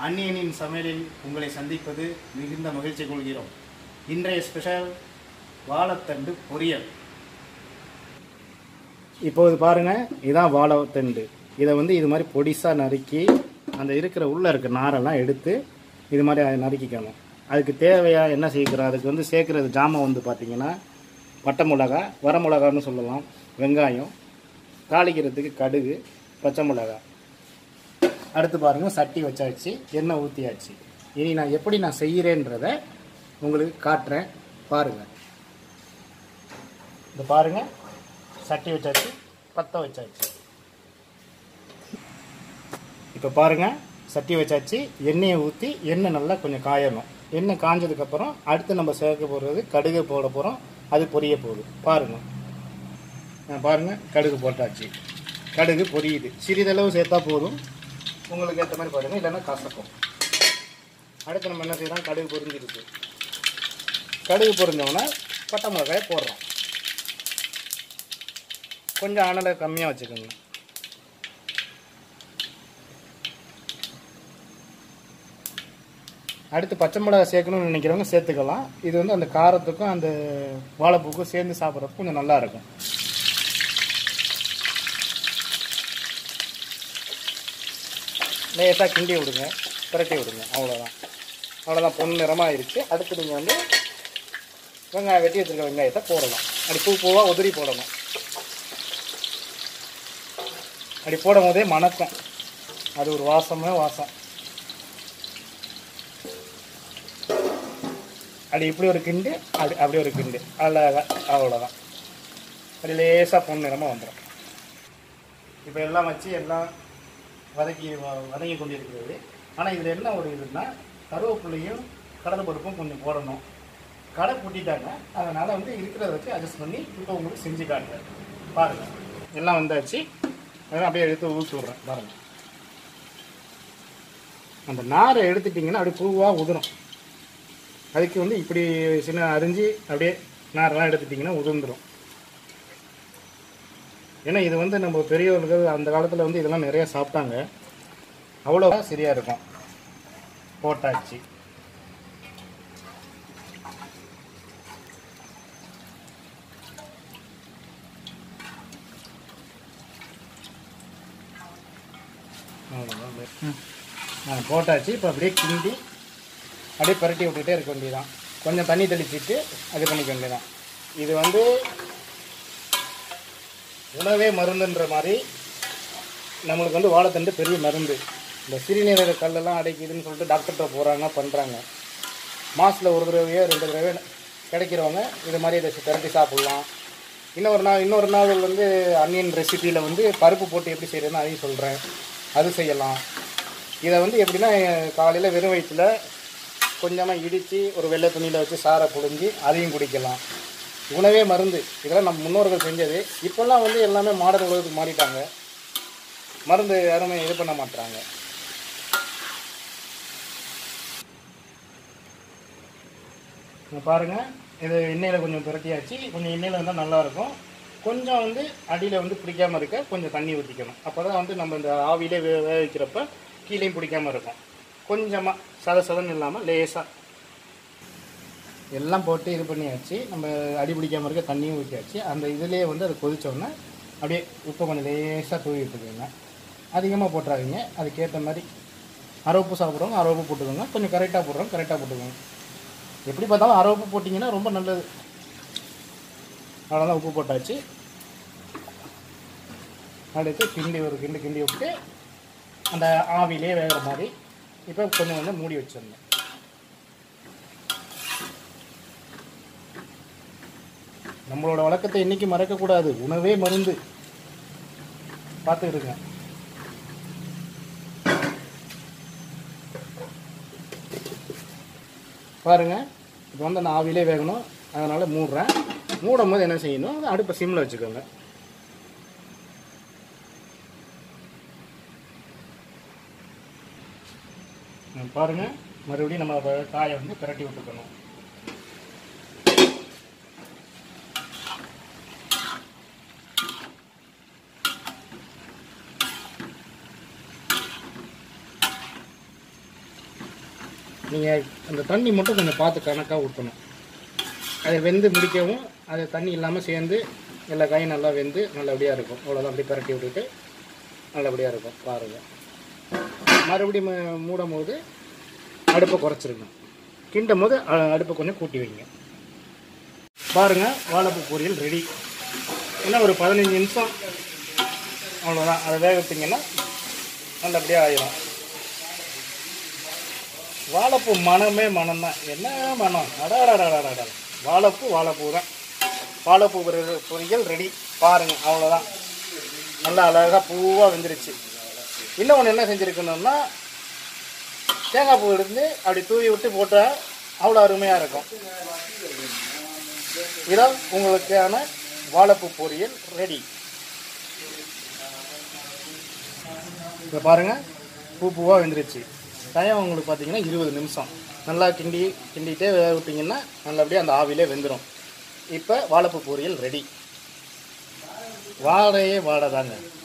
அந்நியனின் சமையலில் உங்களை சந்திப்பது மிகுந்த மகிழ்ச்சி கொள்கிறோம் இன்றைய ஸ்பெஷல் வாழைத்தண்டு பொரியல் இப்போது பாருங்கள் இதான் வாழைத்தண்டு இதை வந்து இது மாதிரி பொடிசாக நறுக்கி அந்த இருக்கிற உள்ளே இருக்க நாரெல்லாம் எடுத்து இது மாதிரி அதை நறுக்கிக்கணும் அதுக்கு தேவையா என்ன சேர்க்குறோம் அதுக்கு வந்து சேர்க்குறது ஜாமான் வந்து பார்த்திங்கன்னா பட்டை மிளகா வர மிளகான்னு சொல்லலாம் வெங்காயம் தாளிக்கிறதுக்கு கடுகு பச்சை மிளகா அடுத்து பாருங்கள் சட்டி வச்சாச்சு எண்ணெய் ஊற்றியாச்சு இனி நான் எப்படி நான் செய்கிறேன்றத உங்களுக்கு காட்டுறேன் பாருங்கள் இந்த பாருங்கள் சட்டி வச்சாச்சு பற்ற வச்சாச்சு இப்போ பாருங்கள் சட்டி வச்சாச்சு எண்ணெயை ஊற்றி எண்ணெய் நல்லா கொஞ்சம் காயணும் எண்ணெய் காஞ்சதுக்கப்புறம் அடுத்து நம்ம சேர்க்க போகிறது கடுகு போட போகிறோம் அது பொரிய போகுது பாருங்கள் நான் பாருங்கள் கடுகு போட்டாச்சு கடுகு பொரியுது சிறிதளவு சேர்த்தா போதும் உங்களுக்கு ஏற்ற மாதிரி பாருங்கள் இல்லைன்னா கசக்கும் அடுத்து நம்ம என்ன செய்யறோம் கடுகு பொரிஞ்சிருக்கு கடுகு பொரிஞ்சோன்னா பட்டை மிளகாயை போடுறோம் கொஞ்சம் அனலை கம்மியாக வச்சுக்கோங்க அடுத்து பச்சை மிளகாய் சேர்க்கணும்னு நினைக்கிறவங்க சேர்த்துக்கலாம் இது வந்து அந்த காரத்துக்கும் அந்த வாழைப்பூக்கும் சேர்ந்து சாப்பிட்றதுக்கு கொஞ்சம் நல்லா இருக்கும் லேசாக கிண்டி விடுங்க பிரட்டி விடுங்க அவ்வளோதான் அவ்வளோதான் பொன் நிறமாக ஆயிடுச்சு அடுத்து நீங்கள் வந்து வெங்காயம் வெட்டி வச்சுருக்க வெங்காயத்தை போடலாம் அப்படி பூ பூவாக உதிரி போடணும் அப்படி போடும் போதே மணக்கும் அது ஒரு வாசமே வாசம் அப்படி இப்படி ஒரு கிண்டு அப்படி அப்படி ஒரு கிண்டு அழகா அவ்வளோதான் அப்படி லேசாக பொன் நிறமாக வந்துடும் இப்போ எல்லாம் வச்சு எல்லாம் வதக்கி வ- வதங்கி கொண்டிருக்கிறது ஆனால் இதில் என்ன ஒரு இதுன்னா கருவேப்பிலையும் கடலை பருப்பும் கொஞ்சம் போடணும் கடை பூட்டிட்டாங்க அதனால் வந்து இருக்கிறத வச்சு அட்ஜஸ்ட் பண்ணி இப்போ உங்களுக்கு செஞ்சு காட்டுறேன் பாருங்கள் எல்லாம் வந்தாச்சு அதெல்லாம் அப்படியே எடுத்து ஊற்றி விட்றேன் பாருங்கள் அந்த நாரை எடுத்துட்டிங்கன்னா அப்படியே பூவாக உதிரும் அதுக்கு வந்து இப்படி சின்ன அரிஞ்சு அப்படியே நாரெல்லாம் எடுத்துட்டிங்கன்னா உதிர்ந்துடும் ஏன்னா இது வந்து நம்ம பெரியவர்கள் அந்த காலத்தில் வந்து இதெல்லாம் நிறைய சாப்பிட்டாங்க அவ்வளோ சரியாக இருக்கும் போட்டாச்சு அவ்வளோதான். ஆ, போட்டாச்சு இப்போ அப்படியே கிண்டி அப்படியே பரட்டி விட்டுட்டே இருக்க வேண்டியதான் கொஞ்சம் தண்ணி தெளிச்சிட்டு அது பண்ணிக்க வேண்டியதான் இது வந்து உணவே மருந்துன்ற மாதிரி நம்மளுக்கு வந்து வாழைத்தண்டு பெரிய மருந்து இந்த சிறுநீரக கல்லெல்லாம் அடைக்குதுன்னு சொல்லிட்டு டாக்டர்கிட்ட போகிறாங்க பண்ணுறாங்க மாதத்தில் ஒரு தடவையோ ரெண்டு தடவையோ கிடைக்கிறவங்க இது மாதிரி இதை திரட்டி சாப்பிட்லாம் இன்னொரு நாள் இன்னொரு நாள் வந்து அன்னியன் ரெசிபியில் வந்து பருப்பு போட்டு எப்படி செய்கிறதுன்னு அதையும் சொல்கிறேன் அது செய்யலாம் இதை வந்து எப்படின்னா காலையில் வெறும் வயிற்றுல கொஞ்சமாக இடித்து ஒரு வெள்ளை துணியில் வச்சு சாரை புழிஞ்சு அதையும் குடிக்கலாம் உணவே மருந்து இதெல்லாம் நம்ம முன்னோர்கள் செஞ்சது இப்போல்லாம் வந்து எல்லாமே மாடல் உலகத்துக்கு மாறிட்டாங்க மருந்து யாருமே இது பண்ண மாட்டாங்க இங்க பாருங்க இது எண்ணெயில் கொஞ்சம் புரட்டியாச்சு கொஞ்சம் எண்ணெயில் வந்தால் நல்லாயிருக்கும் கொஞ்சம் வந்து அடியில் வந்து பிடிக்காம இருக்க கொஞ்சம் தண்ணி ஊற்றிக்கணும் அப்போ தான் வந்து நம்ம இந்த ஆவியிலே வே வேக வைக்கிறப்ப கீழேயும் பிடிக்காம இருக்கும் கொஞ்சமாக சத சதன்னு இல்லாமல் லேசாக எல்லாம் போட்டு இது பண்ணியாச்சு நம்ம அடி பிடிக்காம இருக்க தண்ணியும் ஊற்றியாச்சு அந்த இதுலேயே வந்து அது கொதிச்சோடனே அப்படியே உப்பை கொஞ்சம் லேசாக தூவி விட்டுக்கோங்க அதிகமாக போட்டுறாதீங்க அதுக்கேற்ற மாதிரி அரை உப்பு சாப்பிட்றவங்க அரை உப்பு போட்டுக்கோங்க கொஞ்சம் கரெக்டாக போடுறோம் கரெக்டாக போட்டுக்கோங்க எப்படி பார்த்தாலும் அரை உப்பு போட்டிங்கன்னா ரொம்ப நல்லது அவ்வளோதான் உப்பு போட்டாச்சு அடுத்து கிண்டி ஒரு கிண்டு கிண்டி விட்டு அந்த ஆவிலே வேகிற மாதிரி இப்போ கொஞ்சம் கொஞ்சம் மூடி வச்சிடணும் நம்மளோட வழக்கத்தை என்னைக்கு மறக்கக்கூடாது உணவே மருந்து பார்த்துக்கிடுங்க பாருங்க இப்போ வந்து அந்த ஆவிலே வேகணும் அதனால் மூடுறேன் மூடும் போது என்ன செய்யணும் அடுப்பை சிம்மில் வச்சுக்கோங்க ம், பாருங்க மறுபடியும் நம்ம வ- காயை வந்து பிரட்டி விட்டுக்கணும் நீங்கள் அந்த தண்ணி மட்டும் கொஞ்சம் பார்த்து கணக்காக ஊற்றணும் அதை வெந்து முடிக்கவும் அது தண்ணி இல்லாமல் சேர்ந்து எல்லா காயும் நல்லா வெந்து நல்லபடியாக இருக்கும் அவ்வளோதான் அப்படி பரட்டி விட்டுட்டு நல்லபடியாக இருக்கும் பாருங்கள் மறுபடியும் ம- மூடும் போது அடுப்பை குறைச்சிருங்க கிண்டும் போது அ- அடுப்பை கொஞ்சம் கூட்டி வைங்க பாருங்கள் வாழைப்பூ பொரியல் ரெடி என்ன ஒரு பதினஞ்சு நிமிஷம் அவ்வளோதான் அதை வேக வச்சிங்கன்னா நல்லபடியாக ஆயிரும் வாழைப்பூ மனமே மனம் தான் என்ன மனம் அடாடாடாடாடா வாழைப்பூ வாழைப்பூ தான் வாழைப்பூ பொரி- பொரியல் ரெடி பாருங்க அவ்வளோதான் நல்லா அழகாக பூவாக வெந்துருச்சு இன்னொன்று என்ன செஞ்சுருக்கணும்னா தேங்காய் பூ எடுத்து அப்படி தூவி விட்டு போட்டால் அவ்வளோ அருமையாக இருக்கும் இதான் உங்களுக்கான வாழைப்பூ பொரியல் ரெடி இப்போ பாருங்கள் பூ பூவாக வெந்துருச்சு டைம் உங்களுக்கு பார்த்தீங்கன்னா இருபது நிமிஷம் நல்லா கிண்டி கிண்டிகிட்டே வேக விட்டிங்கன்னா நல்லபடியாக அந்த ஆவிலே வெந்துடும் இப்போ வாழைப்பூ பொரியல் ரெடி வாழையே வாடை தாங்க